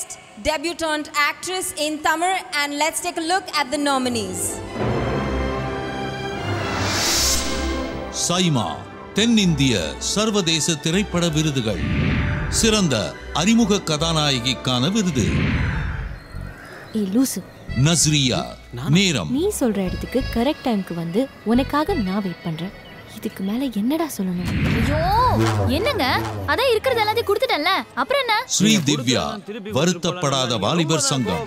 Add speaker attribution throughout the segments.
Speaker 1: Best Debutante Actress in Tamil, and let's take a look at the nominees.
Speaker 2: SIMA தென்னிந்திய சர்வதேச திரைப்பட விருதுகள் சிறந்த அறிமுக கதாநாயகிக்கான விருது
Speaker 3: ஏய் லூசு
Speaker 2: நஸ்ரியா நேரம்
Speaker 3: நீ சொல்ற இடத்துக்கு கரெக்ட் டைம்க்கு வந்து உனக்காக நான் வெயிட் பண்றேன் இதுக்கு மேல என்னடா சொல்லணும்
Speaker 4: ஐயோ என்னங்க அதான் இருக்கிறது எல்லாத்தையும் கொடுத்துட்டேன்ல அப்புறம் என்ன
Speaker 2: ஸ்ரீ திவ்யா வருத்தப்படாத வாலிபர் சங்கம்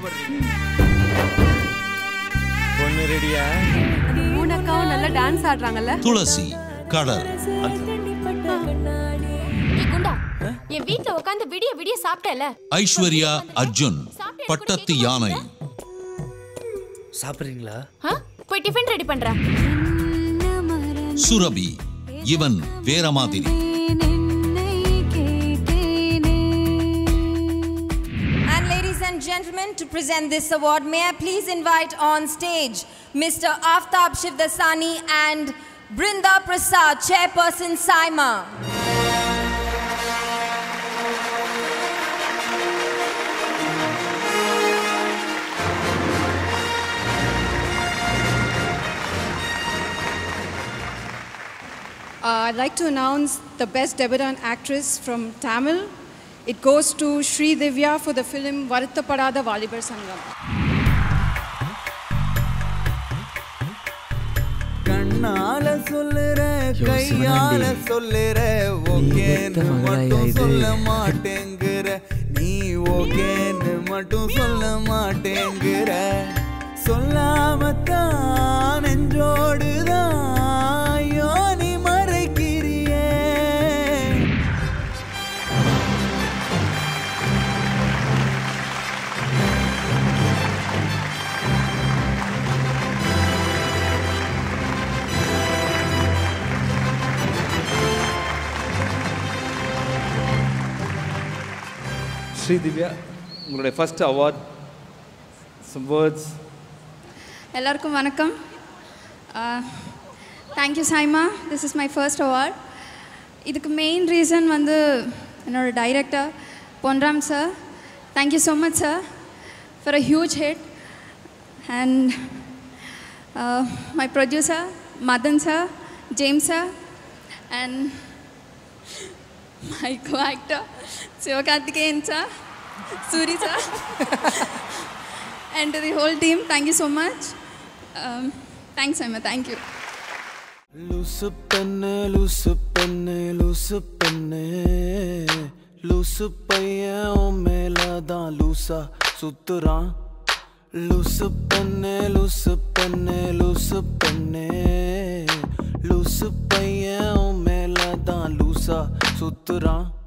Speaker 5: பொண்ணு ரெடியா
Speaker 6: மூணக்காவும் நல்லா டான்ஸ் ஆடுறாங்கல்ல
Speaker 2: துளசி கடல்
Speaker 4: நீ குண்டா என் வீட்ல உட்காந்து விடிய விடிய சாப்பிட்டல
Speaker 2: ஐஸ்வர்யா அர்ஜுன் பட்டத்து யானை
Speaker 5: சாப்பிட்றீங்களா
Speaker 4: போய் டிஃபன் ரெடி பண்றேன்
Speaker 2: சுரபி இவன் வேற மாதிரி
Speaker 1: And ladies and gentlemen, to present this award, may I please invite on stage Mr. Aftab Shivdasani and Brinda Prasad, Chairperson Saima.
Speaker 6: Uh, I'd like to announce the best debutant actress from Tamil. It goes to Sri Divya for the film Varuttapadada Valibar Sangam.
Speaker 7: கண்ணால சொல்லுற கையால சொல்லுற ஓகேன்னு மட்டும் சொல்ல மாட்டேங்கிற நீ ஓகேன்னு மட்டும் சொல்ல மாட்டேங்கிற சொல்லாமத்தான் நெஞ்சோடுதான் ஐயோ நீ மறைக்கிறியே
Speaker 5: ஸ்ரீ திவ்யா உங்களுடைய ஃபர்ஸ்ட் அவார்ட் சம் வேர்ட்ஸ்
Speaker 6: எல்லாருக்கும் வணக்கம் thank you Saima this is my first award இதுக்கு மெயின் ரீசன் வந்து என்னோட director Ponram sir thank you so much sir for a huge hit and my producer Madhan sir James sir and my co actor Sivakarthikeyan sir Soori sir and to the whole team, thank you so much. Um, thanks, Emma. Thank you.
Speaker 7: லூசு பெண்ணு லூசு பெண்ணு லூசு பெண்ணு லூசு பையன் உன் மேலதான் லூசா சுத்துறான் லூசு பெண்ணு லூசு பெண்ணு லூசு பெண்ணு லூசு பையன் உன் மேலதான் லூசா சுத்துறான்